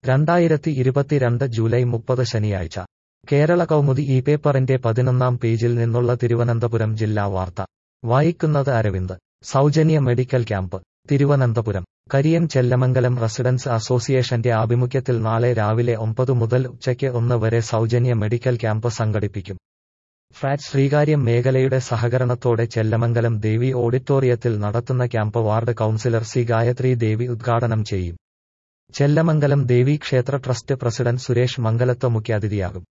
രണ്ടായിരത്തി ഇരുപത്തിരണ്ട് ജൂലൈ മുപ്പത് ശനിയാഴ്ച കേരള കൗമുദി ഈ പേപ്പറിന്റെ പതിനൊന്നാം പേജിൽ നിന്നുള്ള തിരുവനന്തപുരം ജില്ലാ വാർത്ത വായിക്കുന്നത് അരവിന്ദ് സൗജന്യ medical camp Thiruvananthapuram Kariyam Chellamangalam residence അസോസിയേഷന്റെ ആഭിമുഖ്യത്തിൽ നാളെ രാവിലെ ഒമ്പത് മുതൽ ഉച്ചയ്ക്ക് ഒന്ന് വരെ സൗജന്യ മെഡിക്കൽ ക്യാമ്പ് സംഘടിപ്പിക്കും ഫ്രാറ്റ് ശ്രീകാര്യം മേഖലയുടെ സഹകരണത്തോടെ ചെല്ലമംഗലം ദേവി ഓഡിറ്റോറിയത്തിൽ നടത്തുന്ന camp ward councillor C Gayathri Devi ഉദ്ഘാടനം ചെയ്യും ചെല്ലമംഗലം ദേവി ക്ഷേത്ര ട്രസ്റ്റ് പ്രസിഡന്റ് സുരേഷ് മംഗലത്ത് മുഖ്യാതിഥിയാകും